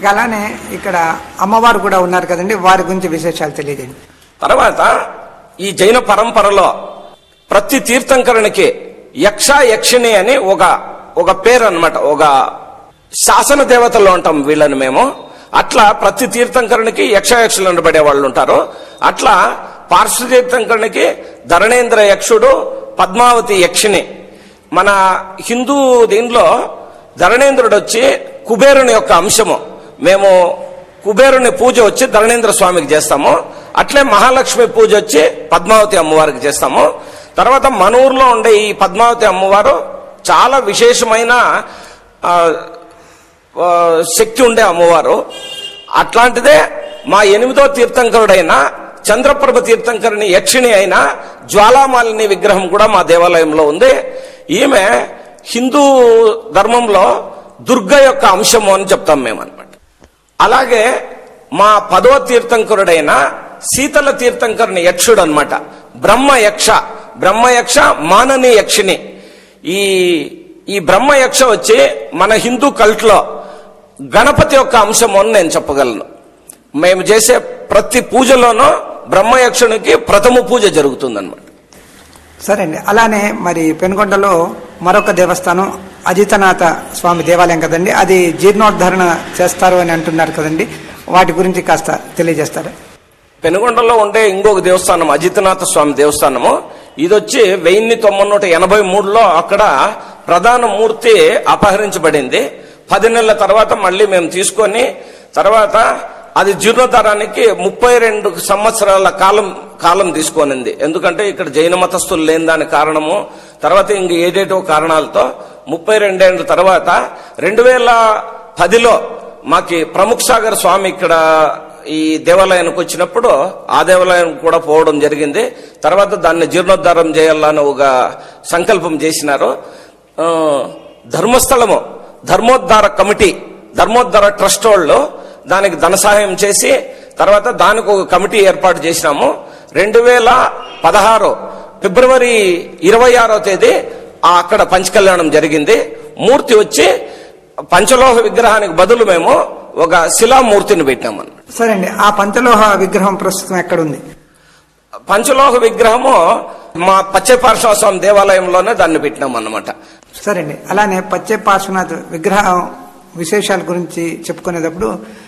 ఇక అలానే ఇక్కడ అమ్మవారు కూడా ఉన్నారు కదండి వారి గురించి విశేషాలు తెలియజేయండి తర్వాత ఈ జైన పరంపరలో ప్రతి తీర్థంకరునికి యక్ష యక్షిణి అని ఒక ఒక పేరు అన్నమాట ఒక శాసన దేవతలు ఉంటాం వీళ్ళని మేము అట్లా ప్రతి తీర్థంకరునికి యక్ష యక్షులు అనబడే వాళ్ళు ఉంటారు అట్లా పార్శ్వ తీర్థంకరునికి ధరణేంద్ర యక్షుడు పద్మావతి యక్షిణి మన హిందూ దీనిలో ధరణేంద్రుడు వచ్చి కుబేరుని యొక్క అంశము మేము కుబేరుని పూజ వచ్చి ధరణేంద్ర స్వామికి చేస్తాము అట్లే మహాలక్ష్మి పూజ వచ్చి పద్మావతి అమ్మవారికి చేస్తాము తర్వాత మన ఊర్లో ఉండే ఈ పద్మావతి అమ్మవారు చాలా విశేషమైన ఆ, ఆ, శక్తి ఉండే అమ్మవారు అట్లాంటిదే మా ఎనిమిదో తీర్థంకరుడైన చంద్రప్రభ తీర్థంకరుని యక్షిణి అయిన జ్వాలామాలిని విగ్రహం కూడా మా దేవాలయంలో ఉంది ఈమె హిందూ ధర్మంలో దుర్గ యొక్క అంశము అని చెప్తాం మేము అనమాట అలాగే మా పదో తీర్థంకరుడైన శీతల తీర్థంకరుని యక్షుడు అనమాట బ్రహ్మ యక్ష బ్రహ్మ యక్ష మానని యక్షిని ఈ ఈ బ్రహ్మ యక్ష వచ్చి మన హిందూ కల్ట్లో గణపతి యొక్క అంశము అని నేను చెప్పగలను మేము చేసే ప్రతి పూజలోనూ బ్రహ్మయక్షునికి ప్రథమ పూజ జరుగుతుందన్నమాట సరే అండి అలానే మరి పెనుగొండలో మరొక దేవస్థానం అజితనాథ స్వామి దేవాలయం కదండి అది జీర్ణోద్ధరణ చేస్తారు అని అంటున్నారు కదండి వాటి గురించి కాస్త తెలియజేస్తారా పెనుగొండలో ఉండే ఇంకొక దేవస్థానం అజితనాథ స్వామి దేవస్థానము ఇది వచ్చి వెయ్యి తొమ్మిది నూట ఎనభై మూడులో అక్కడ ప్రధాన మూర్తి అపహరించబడింది పది నెలల తర్వాత మళ్ళీ మేము తీసుకొని తర్వాత అది జీర్ణోద్ధారానికి ముప్పై రెండు సంవత్సరాల కాలం కాలం తీసుకొనింది ఎందుకంటే ఇక్కడ జైన మతస్థులు లేని దాని కారణము తర్వాత ఇంక ఏదేటో కారణాలతో ముప్పై రెండేళ్ల తర్వాత రెండు వేల పదిలో మాకి ప్రముఖ్ సాగర్ స్వామి ఇక్కడ ఈ దేవాలయానికి వచ్చినప్పుడు ఆ దేవాలయం కూడా పోవడం జరిగింది తర్వాత దాన్ని జీర్ణోద్ధారం చేయాలని ఒక సంకల్పం చేసినారు ఆ, ధర్మస్థలము ధర్మోద్ధార కమిటీ ధర్మోద్ధార ట్రస్ట్ వాళ్ళు దానికి ధన సహాయం చేసి తర్వాత దానికి ఒక కమిటీ ఏర్పాటు చేసినాము రెండు వేల పదహారు ఫిబ్రవరి ఇరవై ఆరో తేదీ ఆ అక్కడ పంచకళ్యాణం జరిగింది మూర్తి వచ్చి పంచలోహ విగ్రహానికి బదులు మేము ఒక శిలామూర్తిని పెట్టామన్నమాట సరే అండి ఆ పంచలోహ విగ్రహం ప్రస్తుతం ఎక్కడుంది పంచలోహ విగ్రహము మా పచ్చపార్శ్వ స్వామి దేవాలయంలోనే దాన్ని పెట్టినాం అన్నమాట సరే అండి అలానే పచ్చే పార్శ్వనాథ్ విగ్రహం విశేషాల గురించి చెప్పుకునేటప్పుడు